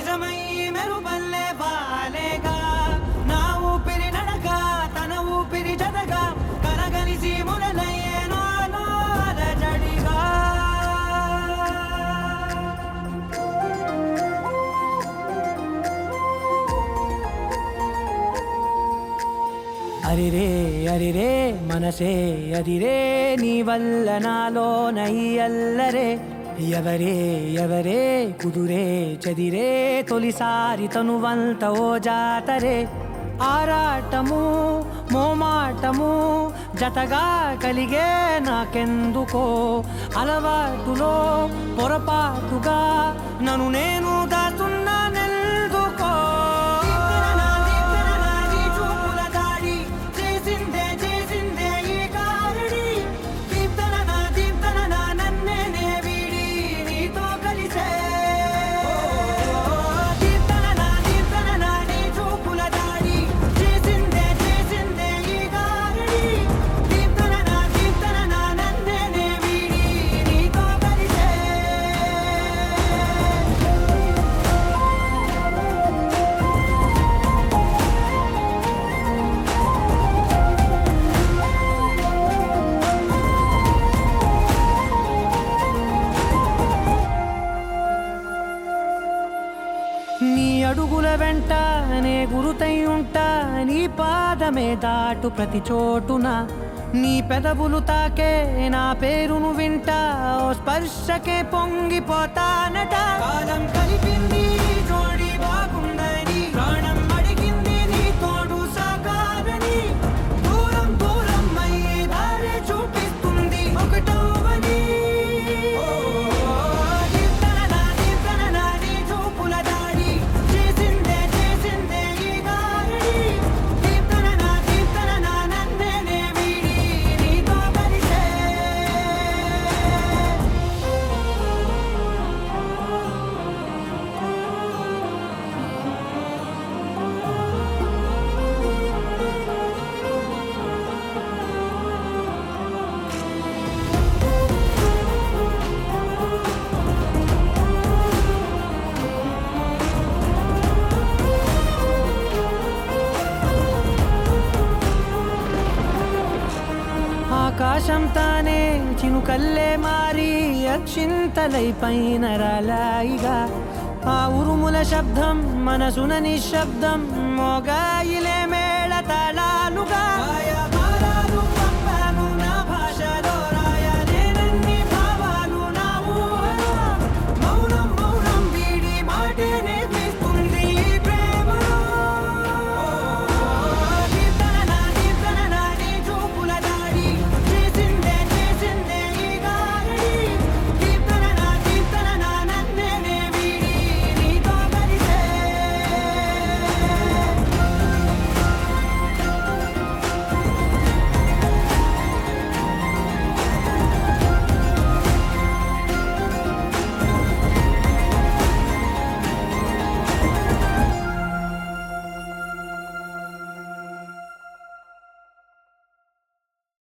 నిజమై మెరుపల్లే వాలేగా నా ఊపిరి నడక తన ఊపిరి జతగా కలగలిసి మొదలయ్యేనో అలజడిగా అరిరే అరిరే మనసే అదిరే నీ వల్ల నాలో నయ్యల్లరే ఎవరే ఎవరే కుదురే చదిరే తొలిసారి తనువంత ఓ జాతరే ఆరాటము మోమాటము జతగా కలిగే నాకెందుకో అలవాటులో పొరపాటుగా నన్ను నేను దాస్తున్నానెందుకో చూపుల దాడి చేసిందే చేసిందే ఈ కారడి దీప్తన దీప్తన నన్నే నే వీడి నీతో కలిసే దీప్తన దీప్తన నీ చూపుల దాడి చేసిందే చేసిందే ఈ కారడి దీప్తన దీప్తన నన్నే నే వీడి నీతో కలిసే నీ అడుగుల వెంట నే గురుతై ఉంటా నీ పాదమే దాటు ప్రతి చోటున నీ పెదవులు తాకే నా పేరును వింటా ఓ స్పర్శకే పొంగిపోతానట కాలం కలిపింది జోడి బాగుందని ప్రాణం అడిగింది నీ తోడు సాగాలని దూరం దూరం అయ్యే దారి చూపిస్తుంది ఒకటవని దీప్తన దీప్తన నీ చూపుల దాడి చేసిందే చేసిందే ఈ గారడి దీప్తన దీప్తన నన్నే నే వీడి నీతో కలిసే ఆకాశం తానే చినుకల్లే మారి అక్షింతలై పైన రాలాయిగా ఆ ఉరుముల శబ్దం మనసున నిశ్శబ్దం మోగాయిలే